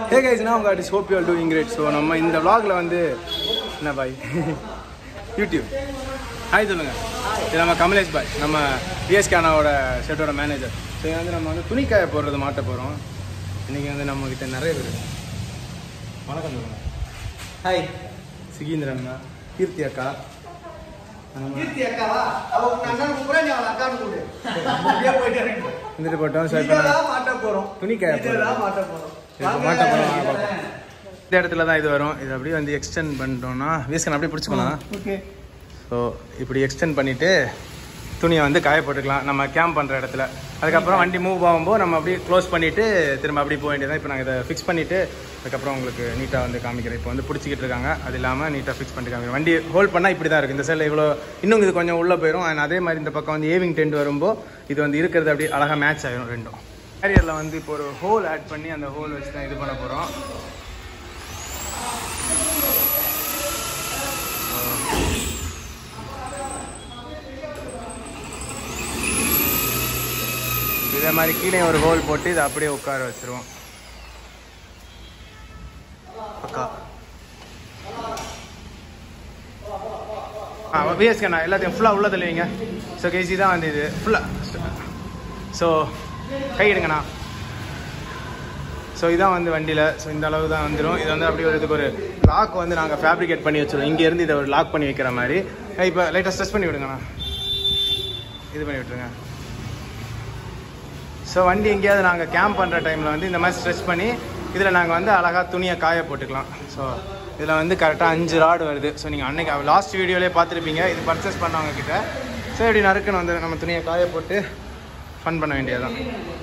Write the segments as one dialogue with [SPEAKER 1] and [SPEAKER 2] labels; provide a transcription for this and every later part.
[SPEAKER 1] ஹே guys நான் உங்கள் artist hope you all doing great so நம்ம இந்த vlogல வந்து என்ன பாய் யூடியூப் ஹாய் சொல்லுங்க இது நம்ம கமலேஷ் பாய் நம்ம பிஎஸ்கே அண்ணாவோட ஷர்ட்டோட மேனேஜர் ஸோ இது வந்து நம்ம வந்து துணிக்காய போடுறது மாட்ட போகிறோம் இன்றைக்கி வந்து நம்ம கிட்ட நிறைய பேர் வணக்கம் சொல்லுங்க
[SPEAKER 2] ஹாய்
[SPEAKER 1] சிகீந்திரன் அண்ணா கீர்த்தி அக்கா நம்ம
[SPEAKER 2] கீர்த்தி அக்காவா அவ உங்க அண்ணனுக்கு கூட நீ அவளை அக்கான்னு கூப்பிடு அப்படியே போயிட்டு இருக்கு
[SPEAKER 1] வந்துட்டு போட்டோம் ஸோ இப்போ
[SPEAKER 2] இதெல்லாம் மாட்ட போறோம்
[SPEAKER 1] துணி காய போடுறோம்.
[SPEAKER 2] இதெல்லாம் மாட்ட போறோம்
[SPEAKER 1] இப்போ மாட்ட போகிறோம் வாங்க பார்ப்போம் இந்த இடத்துல தான் இது வரும் இது அப்படியே வந்து எக்ஸ்டெண்ட் பண்ணிட்டோம்னா வீஸ்கன் அப்படியே பிடிச்சிக்கலாம்
[SPEAKER 2] ஓகே
[SPEAKER 1] ஸோ இப்படி எக்ஸ்டெண்ட் பண்ணிவிட்டு துணியை வந்து காய போட்டுக்கலாம் நம்ம கேம்ப் பண்ணுற இடத்துல அதுக்கப்புறம் வண்டி மூவ் ஆகும்போது நம்ம அப்படியே க்ளோஸ் பண்ணிவிட்டு திரும்ப அப்படியே போக வேண்டியதான் இப்போ நாங்கள் இதை ஃபிக்ஸ் பண்ணிவிட்டு அதுக்கப்புறம் உங்களுக்கு நீட்டாக வந்து காமிக்கிறேன் இப்போ வந்து பிடிச்சிக்கிட்டு இருக்காங்க அது இல்லாமல் நீட்டாக ஃபிக்ஸ் பண்ணிட்டு காமிக்கிறேன் வண்டி ஹோல்ட் பண்ணால் இப்படி தான் இருக்குது இந்த சைடில் இவ்வளோ இன்னும் இது கொஞ்சம் உள்ளே போயிடும் and அதே மாதிரி இந்த பக்கம் வந்து ஏவிங் டென்ட் வரும்போது இது வந்து இருக்கிறது அப்படியே அழகாக மேட்ச் ஆகிடும் ரெண்டும் கேரியரில் வந்து இப்போ ஒரு ஹோல் ஆட் பண்ணி அந்த ஹோல் வச்சு தான் இது பண்ண போகிறோம் இதே மாதிரி கீழே ஒரு ஹோல் போட்டு இதை அப்படியே உட்கார வச்சிருவோம் பக்கா ஆ விஎஸ்கண்ணா எல்லாத்தையும் ஃபுல்லாக உள்ள தள்ளுவீங்க ஸோ கேசி தான் வந்து இது ஃபுல்லாக ஸோ கை எடுங்கண்ணா ஸோ இதான் வந்து வண்டியில் ஸோ இந்த அளவு தான் வந்துடும் இது வந்து அப்படியே ஒரு இதுக்கு ஒரு லாக் வந்து நாங்கள் ஃபேப்ரிகேட் பண்ணி வச்சிருவோம் இங்கேருந்து இதை ஒரு லாக் பண்ணி வைக்கிற மாதிரி இப்போ லைட்டாக ஸ்ட்ரெஸ் பண்ணி விடுங்கண்ணா இது பண்ணி விட்டுருங்க ஸோ வண்டி எங்கேயாவது நாங்கள் கேம்ப் பண்ணுற டைமில் வந்து இந்த மாதிரி ஸ்ட்ரெச் பண்ணி இதில் நாங்கள் வந்து அழகாக துணியை காய போட்டுக்கலாம் ஸோ இதில் வந்து கரெக்டாக அஞ்சு ராடு வருது ஸோ நீங்கள் அன்னைக்கு லாஸ்ட் வீடியோலேயே பார்த்துருப்பீங்க இது பர்ச்சேஸ் பண்ணவங்க கிட்ட ஸோ இப்படி நறுக்குன்னு வந்து நம்ம துணியை காய போட்டு ஃபன் பண்ண வேண்டியதுதான்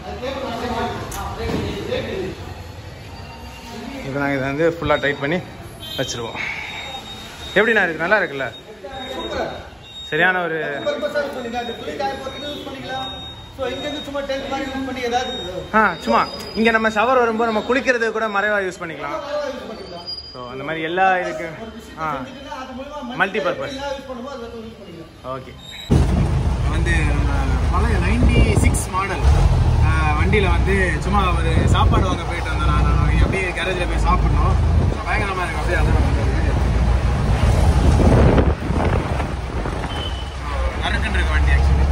[SPEAKER 1] இப்போ நாங்கள் இதை வந்து ஃபுல்லாக டைட் பண்ணி வச்சுருவோம் எப்படிண்ணா இருக்கு நல்லா இருக்குல்ல சரியான ஒரு
[SPEAKER 2] பர்பஸாக பண்ணுங்க அந்த துணி காய போட்டு யூஸ் பண்ணிக்கலாம் ஸோ இங்கேருந்து சும்மா டென்ட் மாதிரி யூஸ் பண்ணி ஏதாவது இருக்குது
[SPEAKER 1] ஆ சும்மா இங்கே நம்ம ஷவர் வரும்போது நம்ம குளிக்கிறது கூட மறைவாக யூஸ் பண்ணிக்கலாம்
[SPEAKER 2] யூஸ் பண்ணிக்கலாம்
[SPEAKER 1] ஸோ அந்த மாதிரி எல்லா இதுக்கு ஆ
[SPEAKER 2] இதுனா அது மூலமா
[SPEAKER 1] மல்டி பர்பஸ்
[SPEAKER 2] என்ன யூஸ் பண்ணுமோ அதை யூஸ் பண்ணிக்கலாம்
[SPEAKER 1] ஓகே வந்து நம்ம பழைய நைன்டி சிக்ஸ் மாடல் வண்டியில் வந்து சும்மா ஒரு சாப்பாடு வாங்க போயிட்டு வந்தோம் நான் நான் அப்படியே கேரேஜில் போய் சாப்பிட்ணும் பயங்கரமாக இருக்கு அப்படியே அதான் நம்ம வீடியோ நறுக்குன்னு இருக்கு வண்டி ஆக்சுவலி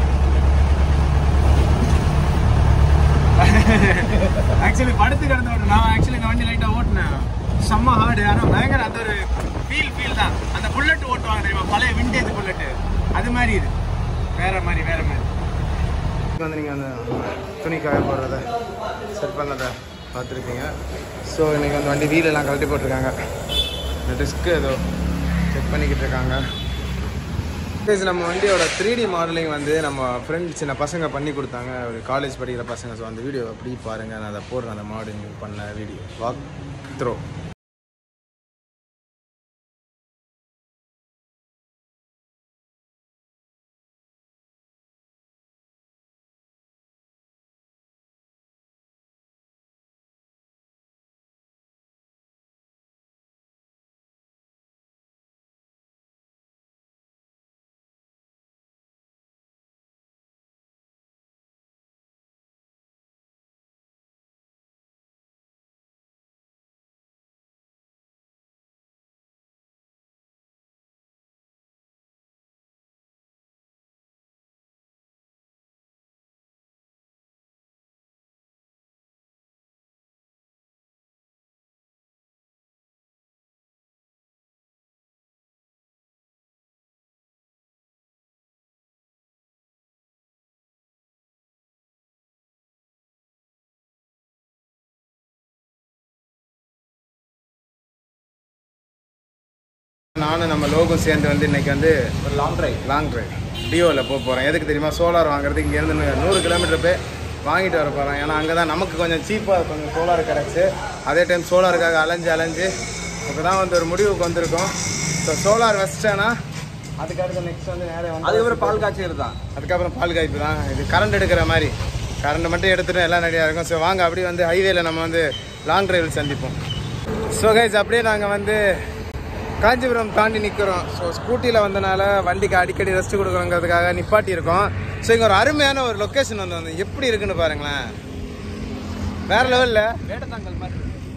[SPEAKER 1] ஆக்சுவலி படுத்து கிடந்த ஒரு நான் ஆக்சுவலி இந்த வண்டி லைட்டாக ஓட்டினேன் செம்ம ஹார்டு ஆனால் பயங்கர அந்த ஒரு ஃபீல் ஃபீல் தான் அந்த புல்லட் ஓட்டுவாங்க தெரியுமா பழைய விண்டேஜ் புல்லட்டு அது மாதிரி இது வேற மாதிரி வேற மாதிரி இப்போ வந்து நீங்கள் அந்த துணி காய போடுறத செட் பண்ணதை பார்த்துருப்பீங்க ஸோ இன்றைக்கி வந்து வண்டி வீலெல்லாம் கழட்டி போட்டிருக்காங்க இந்த டிஸ்க்கு ஏதோ செக் பண்ணிக்கிட்டு இருக்காங்க Guys, நம்ம வண்டியோட த்ரீ டி மாடலிங் வந்து நம்ம ஃப்ரெண்ட் சின்ன பசங்க பண்ணி கொடுத்தாங்க ஒரு காலேஜ் படிக்கிற பசங்க ஸோ அந்த வீடியோ அப்படி பாருங்கள் நான் அதை போடுறேன் அந்த மாடலிங் பண்ண வீடியோ வாக் த்ரோ நானும் நம்ம லோகம் சேர்ந்து வந்து இன்னைக்கு வந்து ஒரு லாங் ட்ரைவ் லாங் ட்ரைவ் டியோவில் போக போகிறோம் எதுக்கு தெரியுமா சோலார் வாங்குறதுக்கு இங்கேருந்து நூ- நூறு கிலோமீட்டர் போய் வாங்கிட்டு வர போகிறோம் ஏன்னா அங்கே தான் நமக்கு கொஞ்சம் சீப்பாக கொஞ்சம் சோலார் கிடச்சி அதே டைம் சோலாருக்காக அலைஞ்சு அலைஞ்சு இப்போ தான் வந்து ஒரு முடிவுக்கு வந்திருக்கோம் ஸோ சோலார் வச்சிட்டேன்னா அதுக்கு அடுத்து நெக்ஸ்ட் வந்து நேரே வந்து
[SPEAKER 3] அதுக்கப்புறம் பால் காய்ச்சல் தான்
[SPEAKER 1] அதுக்கப்புறம் பால் காய்ப்பு தான் இது கரண்ட் எடுக்கிற மாதிரி கரண்ட் மட்டும் எடுத்துட்டு எல்லாம் ரெடியாக இருக்கும் ஸோ வாங்க அப்படியே வந்து ஹைவேல நம்ம வந்து லாங் டிரைவில் சந்திப்போம் ஸோ கைஸ் அப்படியே நாங்கள் வந்து காஞ்சிபுரம் தாண்டி நிற்கிறோம் ஸோ ஸ்கூட்டியில் வந்தனால வண்டிக்கு அடிக்கடி ரெஸ்ட் கொடுக்குறோங்கிறதுக்காக நிப்பாட்டி இருக்கோம் ஸோ இங்கே ஒரு அருமையான ஒரு லொக்கேஷன் வந்து வந்து எப்படி இருக்குன்னு பாருங்களேன் வேற லெவலில்
[SPEAKER 3] வேடத்தாங்கல் மாதிரி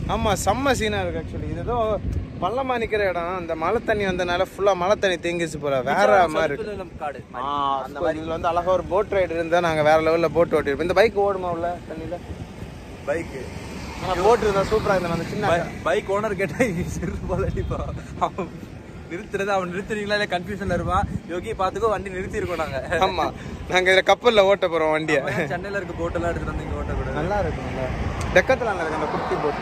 [SPEAKER 1] ஆமாம் செம்ம சீனாக இருக்குது ஆக்சுவலி இது ஏதோ பள்ளமாக நிற்கிற இடம் அந்த மழை தண்ணி வந்தனால ஃபுல்லாக மழை தண்ணி தேங்கிச்சு போல வேற மாதிரி இருக்கு
[SPEAKER 3] காடு
[SPEAKER 1] ஆ அந்த மாதிரி இதில் வந்து அழகாக ஒரு போட் ரைடு இருந்தால் நாங்கள் வேற லெவலில் போட் ஓட்டிருப்போம் இந்த பைக் ஓடுமா உள்ள தண்ணியில்
[SPEAKER 3] பைக்கு
[SPEAKER 1] ஆனால் போட் இருந்தால் சூப்பராக இருந்தால் அந்த சின்ன
[SPEAKER 3] பைக் ஓனர் கேட்டா சிறு போல அடிப்பா அவன் நிறுத்துறது அவன் நிறுத்துறீங்களா இல்லை கன்ஃபியூஷன்ல இருப்பான் யோகி பார்த்துக்கோ வண்டி நிறுத்தி இருக்கோம் நாங்க
[SPEAKER 1] ஆமாம் நாங்கள் இதில் கப்பலில் ஓட்ட போகிறோம் வண்டியை
[SPEAKER 3] சென்னையில இருக்க போட்டெல்லாம் எடுத்துட்டு வந்து இங்க ஓட்டக்கூடாது
[SPEAKER 1] நல்லா இருக்கும் நல்லா டெக்கத்தில் நல்லா இருக்கு அந்த குட்டி போட்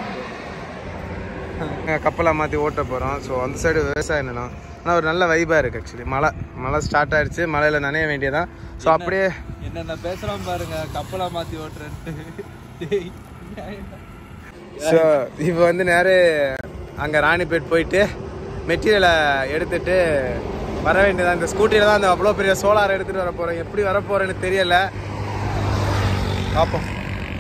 [SPEAKER 1] கப்பலை மாற்றி ஓட்ட போகிறோம் ஸோ அந்த சைடு விவசாய நிலம் ஆனால் ஒரு நல்ல வைபாக இருக்குது ஆக்சுவலி மழை மழை ஸ்டார்ட் ஆயிடுச்சு மழையில் நனைய வேண்டியதான் ஸோ அப்படியே
[SPEAKER 3] என்னென்ன பேசுறான் பாருங்க கப்பலா மாத்தி ஓட்டுறேன்ட்டு டேய்,
[SPEAKER 1] ஸோ இப்போ வந்து நேரம் அங்கே ராணிப்பேட் போயிட்டு மெட்டீரியலை எடுத்துட்டு வர வேண்டியதான் இந்த ஸ்கூட்டியில் தான் அந்த அவ்வளோ பெரிய சோலார் எடுத்துகிட்டு வர போகிறேன் எப்படி வர போகிறேன்னு தெரியல பார்ப்போம்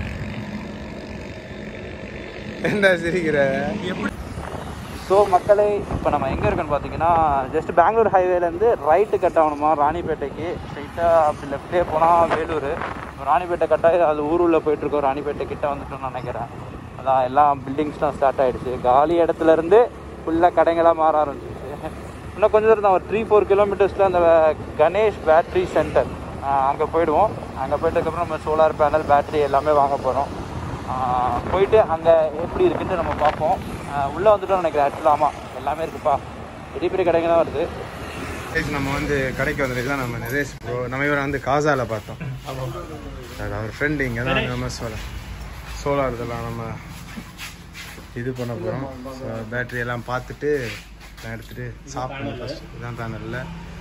[SPEAKER 1] என்ன சிரிக்கிற
[SPEAKER 3] ஸோ மக்களே இப்போ நம்ம எங்கே இருக்கோன்னு பார்த்தீங்கன்னா ஜஸ்ட் பெங்களூர் ஹைவேலேருந்து ரைட்டு கட் ஆகணுமா ராணிப்பேட்டைக்கு ஸ்ட்ரைட்டாக அப்படி லெஃப்ட்லேயே போனால் வேலூர் இப்போ ராணிப்பேட்டை கட் ஆகி அது ஊர் உள்ள போயிட்டுருக்கோம் ராணிப்பேட்டை கிட்ட வந்துட்டோம்னு நினைக்கிறேன் அதான் எல்லாம் பில்டிங்ஸ்லாம் ஸ்டார்ட் ஆகிடுச்சு காலி இடத்துலேருந்து ஃபுல்லாக கடைங்களாக மாற ஆரம்பிச்சிச்சு இன்னும் கொஞ்சம் தூரம் தான் ஒரு த்ரீ ஃபோர் கிலோமீட்டர்ஸில் அந்த கணேஷ் பேட்ரி சென்டர் அங்கே போயிடுவோம் அங்கே போயிட்டதுக்கப்புறம் நம்ம சோலார் பேனல் பேட்டரி எல்லாமே வாங்க போகிறோம் ஆஹ் போயிட்டு அங்கே எப்படி இருக்குன்னு நம்ம பார்ப்போம் ஆஹ் உள்ளே வந்துட்டோம் நினைக்கிறேன் ஆக்சுவலாக ஆமாம் எல்லாமே இருக்குப்பா பெரிய பெரிய கடைங்க தான் வருது
[SPEAKER 1] Guys, நம்ம வந்து கடைக்கு வந்துருக்கு தான் நம்ம நரேஷ் ப்ரோ நம்ம இவரை வந்து காசால பார்த்தோம் அது அவர் ஃப்ரெண்டு இங்கே தான் நம்ம சோலார் சோலார் இதெல்லாம் நம்ம இது பண்ண போகிறோம் பேட்டரி எல்லாம் பார்த்துட்டு எல்லாம் எடுத்துட்டு சாப்பிடணும் ஃபர்ஸ்ட் இதுதான் பேனலில்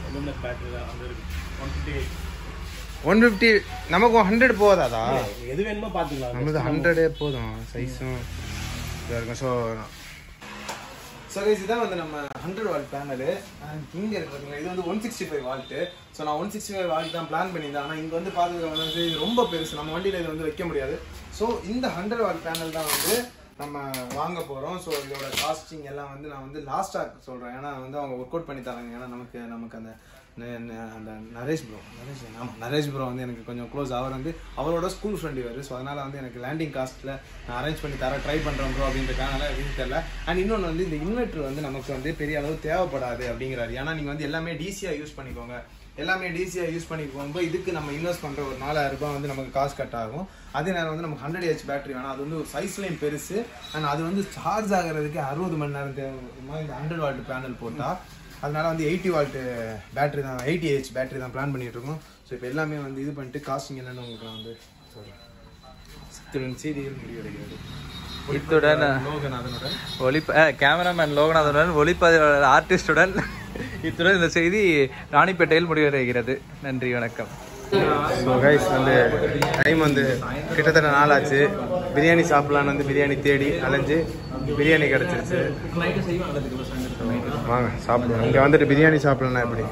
[SPEAKER 1] ஒன் ஃபிஃப்டி நமக்கு ஹண்ட்ரட் போதாதா
[SPEAKER 2] எது வேணுமோ பாத்துக்கலாம்
[SPEAKER 1] நம்மளது ஹண்ட்ரடே போதும் சைஸும் இதாக இருக்கும் ஸோ ஸோ கைஸ் இதான் வந்து நம்ம ஹண்ட்ரட் வால்ட் பேனலு இங்கே இருக்கு பார்த்தீங்களா இது வந்து one sixty five volt so நான் ஒன் சிக்ஸ்டி ஃபைவ் வால்ட் தான் பிளான் பண்ணியிருந்தேன் ஆனால் இங்கே வந்து பார்த்துக்க வந்து இது ரொம்ப பெருசு நம்ம வண்டியில் இது வந்து வைக்க முடியாது ஸோ இந்த ஹண்ட்ரட் வால்ட் பேனல் தான் வந்து நம்ம வாங்க போகிறோம் ஸோ இதோட காஸ்டிங் எல்லாம் வந்து நான் வந்து லாஸ்ட்டாக சொல்கிறேன் ஏன்னா வந்து அவங்க ஒர்க் அவுட் பண்ணி தராங்க ஏன்னா நமக்கு நமக்கு அந்த ந- ந- அந்த நரேஷ் ப்ரோ நரேஷ் ஆமாம் நரேஷ் ப்ரோ வந்து எனக்கு கொஞ்சம் க்ளோஸ் அவர் வந்து அவரோட ஸ்கூல் ஃப்ரெண்ட் இவர் ஸோ அதனால் வந்து எனக்கு லேண்டிங் காஸ்ட்டில் நான் அரேஞ்ச் பண்ணி தர ட்ரை பண்ணுறேன் ப்ரோ அப்படின்றதுக்காக எதுவும் தெரியல அண்ட் இன்னொன்று வந்து இந்த இன்வெர்ட்டர் வந்து நமக்கு வந்து பெரிய அளவு தேவைப்படாது அப்படிங்கிறாரு ஏன்னா நீங்கள் வந்து எல்லாமே டிசியாக யூஸ் பண்ணிக்கோங்க எல்லாமே டிசியாக யூஸ் பண்ணி போகும்போது இதுக்கு நம்ம இன்வெஸ்ட் பண்ணுற ஒரு நாலாயிரம் ரூபாய் வந்து நமக்கு காசு கட் ஆகும் அதே நேரம் வந்து நமக்கு ஹண்ட்ரட் ஹெச் பேட்டரி வேணும் அது வந்து ஒரு சைஸ்லையும் பெருசு அண்ட் அது வந்து சார்ஜ் ஆகிறதுக்கு அறுபது மணி நேரம் தேவை இந்த ஹண்ட்ரட் வால்ட் பேனல் போட்டால் அதனால வந்து எயிட்டி வால்ட்டு பேட்டரி தான் எயிட்டி ஹெச் பேட்டரி தான் பிளான் பண்ணிட்டு இருக்கோம் ஸோ இப்போ எல்லாமே வந்து இது பண்ணிட்டு காஸ்டிங் என்னன்னு உங்களுக்கு நான் வந்து சொல்கிறேன் இத்துடன் சீரியல் முடிவடைகிறது
[SPEAKER 3] இத்துடன்
[SPEAKER 1] லோகநாதனுடன்
[SPEAKER 3] ஒளிப்ப கேமராமேன் லோகநாதனுடன் ஒளிப்பதிவாளர் ஆர்டிஸ்டுடன் இத்துடன் இந்த செய்தி ராணிப்பேட்டையில் முடிவடைகிறது நன்றி வணக்கம்
[SPEAKER 1] ஸோ கைஸ் வந்து டைம் வந்து கிட்டத்தட்ட நாளாச்சு பிரியாணி சாப்பிட்லான்னு வந்து பிரியாணி தேடி அலைஞ்சு பிரியாணி கிடச்சிருச்சு வாங்க சாப்பிடுவோம் இங்கே வந்துட்டு பிரியாணி சாப்பிடலன்னா எப்படி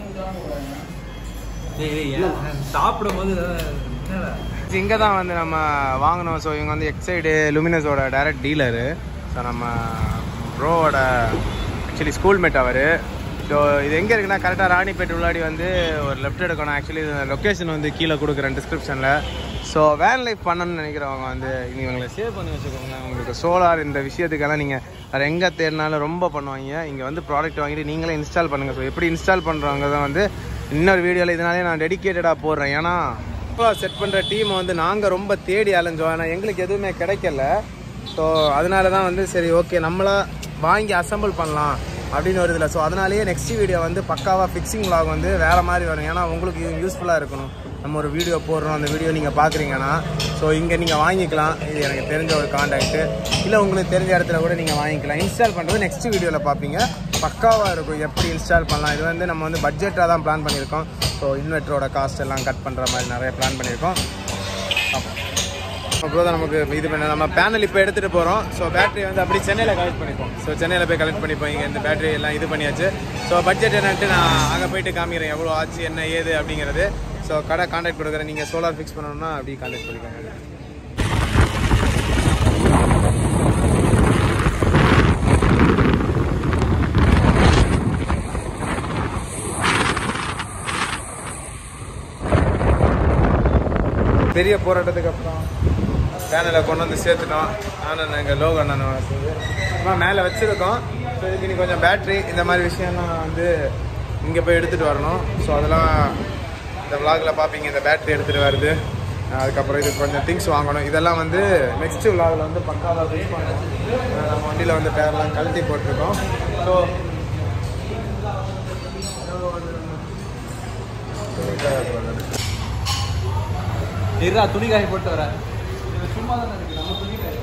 [SPEAKER 3] சாப்பிடும் போது
[SPEAKER 1] இங்கே தான் வந்து நம்ம வாங்கினோம் ஸோ இவங்க வந்து எக்ஸைடு லுமினஸோட டைரக்ட் டீலரு ஸோ நம்ம ப்ரோவோட ஆக்சுவலி ஸ்கூல்மேட் அவர் ஸோ இது எங்கே இருக்குன்னா கரெக்டாக ராணிப்பேட்டை உள்ளாடி வந்து ஒரு லெஃப்ட் எடுக்கணும் ஆக்சுவலி லொக்கேஷன் வந்து கீழே கொடுக்குறேன் டிஸ்கிரிப்ஷனில் ஸோ வேன் லைஃப் பண்ணணும்னு நினைக்கிறவங்க வந்து நீங்கள் இவங்களை சேவ் பண்ணி வச்சுக்கோங்க உங்களுக்கு சோலார் இந்த விஷயத்துக்கெல்லாம் நீங்கள் வேறு எங்கே தேடினாலும் ரொம்ப பண்ணுவாங்க இங்கே வந்து ப்ராடக்ட் வாங்கிட்டு நீங்களே இன்ஸ்டால் பண்ணுங்கள் ஸோ எப்படி இன்ஸ்டால் பண்ணுறவங்க தான் வந்து இன்னொரு வீடியோவில் இதனாலே நான் டெடிக்கேட்டடாக போடுறேன் ஏன்னா இப்போ செட் பண்ணுற டீமை வந்து நாங்கள் ரொம்ப தேடி அலைஞ்சோம் ஆனால் எங்களுக்கு எதுவுமே கிடைக்கல ஸோ அதனால தான் வந்து சரி ஓகே நம்மளா வாங்கி அசம்பிள் பண்ணலாம் அப்படின்னு ஒரு இதில் ஸோ அதனாலேயே நெக்ஸ்ட் வீடியோ வந்து பக்காவாக ஃபிக்ஸிங் vlog வந்து வேறு மாதிரி வரும் ஏன்னா உங்களுக்கு இது யூஸ்ஃபுல்லாக இருக்கணும் நம்ம ஒரு வீடியோ போடுறோம் அந்த வீடியோ நீங்கள் பார்க்குறீங்கன்னா ஸோ இங்கே நீங்கள் வாங்கிக்கலாம் இது எனக்கு தெரிஞ்ச ஒரு காண்டாக்ட்டு இல்லை உங்களுக்கு தெரிஞ்ச இடத்துல கூட நீங்கள் வாங்கிக்கலாம் இன்ஸ்டால் பண்ணுறது நெக்ஸ்ட் வீடியோவில் பார்ப்பீங்க பக்காவாக இருக்கும் எப்படி இன்ஸ்டால் பண்ணலாம் இது வந்து நம்ம வந்து பட்ஜெட்டாக தான் பிளான் பண்ணியிருக்கோம் ஸோ இன்வெர்ட்டரோட காஸ்ட் எல்லாம் கட் பண்ணுற மாதிரி நிறைய பிளான் பண்ணியிருக்கோம் அப்புறம் தான் நமக்கு இது பண்ண நம்ம பேனல் இப்போ எடுத்துகிட்டு போகிறோம் ஸோ பேட்டரி வந்து அப்படி சென்னையில் கலெக்ட் பண்ணிப்போம் ஸோ சென்னையில் போய் கலெக்ட் பண்ணிப்போம் இங்கே இந்த பேட்டரி எல்லாம் இது பண்ணியாச்சு ஸோ பட்ஜெட் என்னன்ட்டு நான் அங்கே போயிட்டு காமிக்கிறேன் எவ்வளோ ஆச்சு என்ன ஏது அப்படிங்கிறது ஸோ கடை கான்டாக்ட் கொடுக்குறேன் நீங்கள் சோலார் ஃபிக்ஸ் பண்ணணும்னா அப்படி கான்டாக்ட் பண்ணிக்கோங்க பெரிய போராட்டத்துக்கு அப்புறம் பேனலை கொண்டு வந்து சேர்த்துட்டோம் நானும் எங்கள் லோகோ அண்ணன் சும்மா மேலே வச்சுருக்கோம் ஸோ இதுக்கு இனி கொஞ்சம் பேட்ரி இந்த மாதிரி விஷயம்லாம் வந்து இங்கே போய் எடுத்துகிட்டு வரணும் ஸோ அதெல்லாம் இந்த விலாகில் பார்ப்பீங்க இந்த பேட்ரி எடுத்துகிட்டு வருது அதுக்கப்புறம் இதுக்கு கொஞ்சம் திங்ஸ் வாங்கணும் இதெல்லாம் வந்து நெக்ஸ்ட் விலாகில் வந்து பக்காவாக யூஸ் பண்ணணும் நம்ம வண்டியில் வந்து பேரெல்லாம் கழட்டி போட்டிருக்கோம் ஸோ
[SPEAKER 3] இருடா துணி காய் போட்டு வர சும்மா தானே இருக்கு நம்ம துணி காய்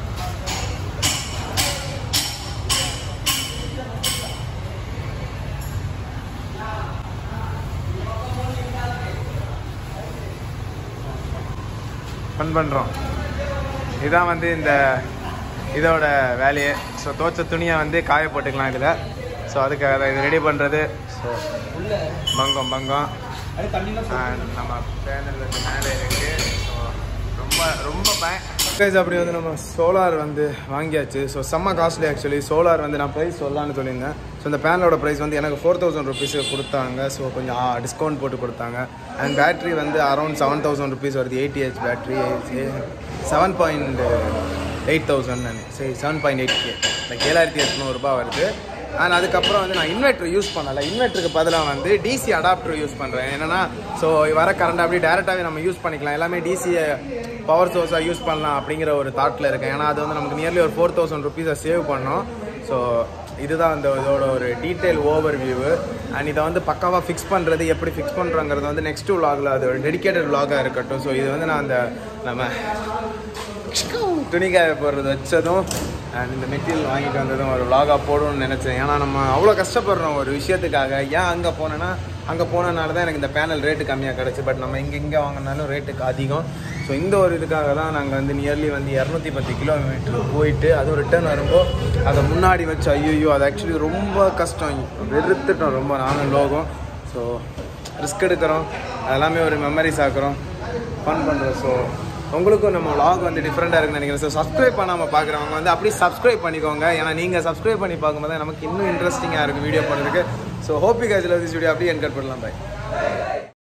[SPEAKER 1] ஃபன் பண்ணுறோம் இதான் வந்து இந்த இதோட வேலையே ஸோ துவைச்ச துணியை வந்து காய போட்டுக்கலாம் இதில் ஸோ அதுக்காக தான் இது ரெடி பண்ணுறது ஸோ
[SPEAKER 3] உள்ள
[SPEAKER 1] பங்கம் பங்கம்
[SPEAKER 3] அது தண்ணிலாம்
[SPEAKER 1] And நம்ம பேனல் வந்து மேலே இருக்கு ஸோ ரொம்ப ரொம்ப பேக்கேஜ் அப்படி வந்து நம்ம சோலார் வந்து வாங்கியாச்சு ஸோ செம்ம காஸ்ட்லி ஆக்சுவலி சோலார் வந்து நான் ப்ரைஸ் சொல்லலாம்னு சொல்லியிருந்தேன் ஸோ இந்த பேனலோட ப்ரைஸ் வந்து எனக்கு ஃபோர் தௌசண்ட் ருபீஸ் கொடுத்தாங்க ஸோ கொஞ்சம் டிஸ்கவுண்ட் போட்டு கொடுத்தாங்க அண்ட் பேட்ரி வந்து அரௌண்ட் செவன் தௌசண்ட் ருபீஸ் வருது eighty H battery seven point eight thousand சரி seven point eight K like ஏழாயிரத்தி எட்நூறுபா வருது அண்ட் அதுக்கப்புறம் வந்து நான் இன்வெர்டர் யூஸ் பண்ணல இன்வெர்ட்டருக்கு பதிலாக வந்து டிசி அடாப்டர் யூஸ் பண்ணுறேன் என்னன்னா ஸோ வர கரண்ட் அப்படியே டேரெக்டாகவே நம்ம யூஸ் பண்ணிக்கலாம் எல்லாமே டிசியை பவர் சோர்ஸாக யூஸ் பண்ணலாம் அப்படிங்கிற ஒரு தாட்டில் இருக்கேன் ஏன்னா அது வந்து நமக்கு நியர்லி ஒரு ஃபோர் தௌசண்ட் ருபீஸை சேவ் பண்ணோம் ஸோ இதுதான் அந்த இதோட ஒரு டீட்டெயில் ஓவர் வியூவு அண்ட் இதை வந்து பக்காவாக ஃபிக்ஸ் பண்ணுறது எப்படி ஃபிக்ஸ் பண்ணுறங்கிறது வந்து நெக்ஸ்ட் விலாகில் அது ஒரு டெடிக்கேட்டட் விலாகாக இருக்கட்டும் ஸோ இது வந்து நான் அந்த நம்ம துணிக்காய போடுறது வச்சதும் அண்ட் இந்த மெட்டீரியல் வாங்கிட்டு வந்ததும் ஒரு vlog-ஆ போடணும்னு நினச்சேன் ஏன்னா நம்ம அவ்வளோ கஷ்டப்படுறோம் ஒரு விஷயத்துக்காக ஏன் அங்கே போனேன்னா அங்கே போனனால தான் எனக்கு இந்த பேனல் ரேட்டு கம்மியாக கிடச்சி பட் நம்ம இங்கே இங்கே வாங்கினாலும் ரேட்டுக்கு அதிகம் ஸோ இந்த ஒரு இதுக்காக தான் நாங்கள் வந்து நியர்லி வந்து இரநூத்தி பத்து கிலோமீட்டர் போயிட்டு அதுவும் ரிட்டர்ன் வரும்போது அதை முன்னாடி வச்சு ஐயோ அது ஆக்சுவலி ரொம்ப கஷ்டம் வெறுத்துட்டோம் ரொம்ப நானும் லோகம் ஸோ ரிஸ்க் எடுக்கிறோம் அதெல்லாமே ஒரு மெமரிஸ் ஆக்குறோம் ஃபன் பண்ணுறோம் ஸோ உங்களுக்கும் நம்ம vlog வந்து டிஃப்ரெண்ட்டாக இருக்குன்னு நினைக்கிறேன் ஸோ சப்ஸ்கிரைப் பண்ணாமல் பார்க்குறவங்க வந்து அப்படியே சப்ஸ்கிரைப் பண்ணிக்கோங்க ஏன்னா நீங்கள் சப்ஸ்கிரைப் பண்ணி பார்க்கும்போது தான் நமக்கு இன்னும் இன்ட்ரெஸ்டிங்காக இருக்குது வீடியோ பண்ணுறதுக்கு ஸோ ஹோப்பி கேஜில் வந்து வீடியோ அப்படியே என்கட் பண்ணலாம் பாய்